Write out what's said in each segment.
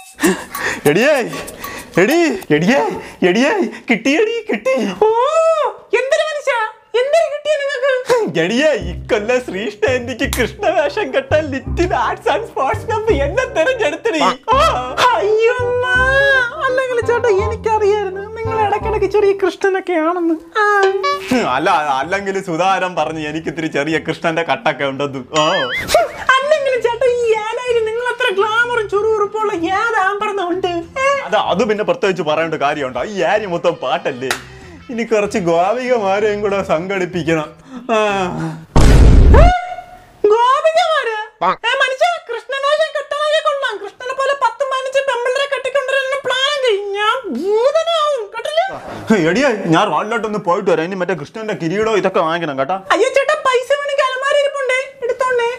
എടിയേ എടി എടിയേ എടിയേ കിട്ടിയടി കിട്ടി ഓ എന്തൊരു മനുഷ്യ എന്തൊരു കിട്ടിയ നിങ്ങൾക്ക് എടിയേ ഇക്കൊല്ല ശ്രീഷ്ണ എനിക്ക് കൃഷ്ണവേഷം കെട്ടാൻ little arts and sports club എന്നെ തെരഞ്ഞെടുത്തടി അയ്യമ്മ അല്ലെങ്കിൽ ചേട്ടാ എനിക്കറിയായിരുന്നു നിങ്ങൾ ഇടയ്ക്കിടയ്ക്ക് ചെറിയ കൃഷ്ണനൊക്കെ ആണെന്ന് ആ. അല്ല അല്ലെങ്കിൽ സുധാരം പറഞ്ഞു എനിക്ക് ഇത്തിരി ചെറിയ കൃഷ്ണന്റെ കട്ടൊക്കെ ഉണ്ടെന്ന് ഓ അല്ലെങ്കിൽ ചേട്ടാ ഈ ഏലായിൽ നിങ്ങൾ അത്ര ഗ്ലാമറും ചുറുറുപ്പുള്ള ഏത് ആമ്പറന്നുണ്ട് അത് അത് പിന്നെ പ്രത്യേകിച്ച് പറയേണ്ട കാര്യമുണ്ടോ ഈ ആരി മൊത്തം പാട്ടല്ലേ ഇനി കുറച്ച് ഗോപികമാരെയും കൂടെ സംഘടിപ്പിക്കണം ആ. ഗോപികമാര് ഏ, മനുഷ്യ കൃഷ്ണനാശം കെട്ടനായ കൊള്ളാം കൃഷ്ണനെ പോലെ പത്ത് പതിനഞ്ച് പെമ്പിളരെ കെട്ടിക്കൊണ്ടുവരുന്ന പ്ലാൻ കഴിഞ്ഞ ഞാൻ ഭൂതനാവും കേട്ടില്ലേ എടിയാ ഞാൻ റോഡിലോട്ടൊന്ന് പോയിട്ട് വരാം ഇനി മറ്റേ കൃഷ്ണന്റെ കിരീടോ ഇതൊക്കെ വാങ്ങിക്കണം കേട്ടാ അയ്യോ ചേട്ടാ പൈസ വേണമെങ്കിൽ അലമാരി ഇരിപ്പുണ്ടേ എടുത്തോണ്ടേ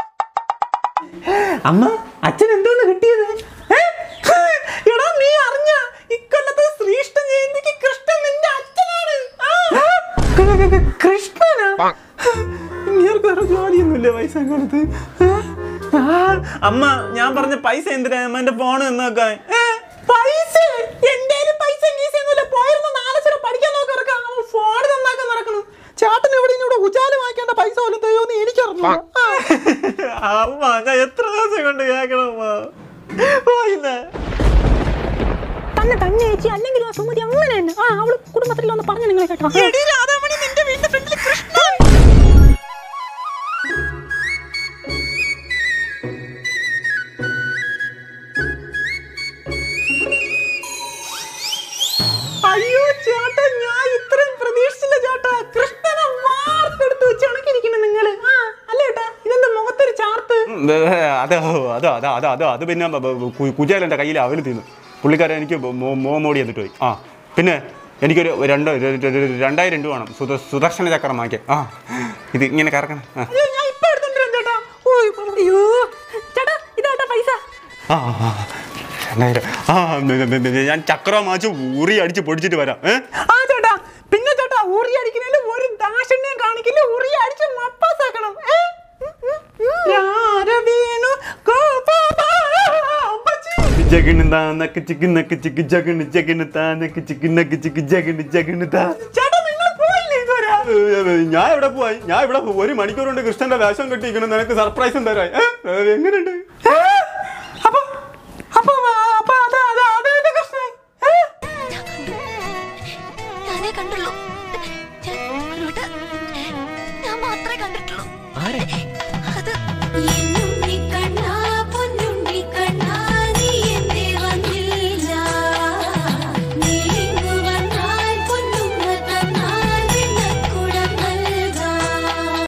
അമ്മ അച്ഛൻ എന്തോന്ന് കിട്ടിയത് ഏ? എടാ നീ അറിഞ്ഞ ഇക്കൊല്ലത്തെ ശ്രീഷ്ഠ ജയന്തിക്ക് കൃഷ്ണൻ നിന്റെ അച്ഛനാണ് ആ. ക- ക- ക- കൃഷ്ണനാ ഇങ്ങേർക്ക് വേറെ ജോലിയൊന്നുമില്ല പൈസ കാലത്ത് അമ്മ ഞാൻ പറഞ്ഞ പൈസ എന്തിനാ അമ്മ എന്റെ ഫോൺ നിന്നേക്കാൻ പൈസ എന്റെ പൈസ ഒന്നുമില്ല പോയിരുന്ന നാലക്ഷരം പഠിക്കാൻ നോക്കി നടക്കാം അവൻ ഫോൺ നന്നാക്കാൻ നടക്കുന്നു ചേട്ടൻ എവിടെ ഇവിടെ ഉജാല വാങ്ങിക്കേണ്ട പൈസ പോലും തരുമെന്ന് എനിക്കറിഞ്ഞു അമ്മ ഞാൻ എത്ര ദിവസം കൊണ്ട് കേൾക്കണം അമ്മ പോയില്ലേ തന്നെ തന്നെ ചേച്ചി അല്ലെങ്കിൽ ആ സുമതി അങ്ങനെ തന്നെ ആ അവള് കുടുംബത്തിൽ ഒന്ന് പറഞ്ഞു നിങ്ങളെ കേട്ടോ രാധാമണി നിന്റെ വീടിന്റെ ഫ്രണ്ടിൽ കൃഷ്ണൻ അയ്യോ ചേട്ടാ ഞാൻ ഇത്രയും പ്രതീക്ഷിച്ചില്ല ചേട്ടാ കൃഷ്ണനെ വാർത്തെടുത്ത് വെച്ച് കണക്കിരിക്കുന്നു നിങ്ങള് ആ അല്ല ചേട്ടാ ഇതെന്താ മുഖത്തൊരു ചാർത്ത് അതോ അതോ അതോ അതോ അതോ അത് പിന്നെ കുജാലൻ്റെ കയ്യിൽ അവൽ തിന്നു പുള്ളിക്കാരൻ എനിക്ക് മോ- മോമോടി എന്നിട്ട് പോയി ആ പിന്നെ എനിക്കൊരു രണ്ട് ര- ര- ര- രണ്ടായിരം രൂപ വേണം സുദ സുദർശന ചക്രം വാങ്ങിക്കാൻ ആ ഇത് ഇങ്ങനെ കറക്കണം ആ അയ്യോ, ഞാൻ ഇപ്പൊ എടുത്തോണ്ടിരാം ചേട്ടാ ഓയ്, അയ്യോ ചേട്ടാ ഇതാട്ടാ പൈസ ആ, ആ, രണ്ടായിരം ആ ന- ന- ന- ഞാൻ ചക്രം വാങ്ങിച്ച് ഊറി അടിച്ച് പൊടിച്ചിട്ട് വരാം ഏ ആ ചേട്ടാ പിന്നെ ചേട്ടാ ഉറി അടിക്കുന്നതിൽ ഒരു ദാക്ഷിണ്യം കാണിക്കില്ല ഉറി അടിച്ച് മപ്പാസാക്കണം ഏ? ഉം, ഉം, ഉം. രാരവീണു കോപാപ്പച്ചി. ജഗണ് താനക്ക് ചിക്ക് നക്ക് ചിക്ക് ജഗണ് ജഗണ് താനക്ക് ചിക്ക് നക്ക് ചിക്ക് ജഗണ് ജഗണ് താ ചേട്ടാ നിങ്ങൾ പോയില്ലേ ഇതുവരെ ഏ, ഞാൻ എവിടെ പോയി ഞാൻ ഇവിടെ ഒരു മണിക്കൂർ കൊണ്ട് കൃഷ്ണന്റെ വേഷം കെട്ടിയിരിക്കണം നിനക്ക് സർപ്രൈസും തരാൻ ഏ? ഏ, എങ്ങനെയുണ്ട് ഏ,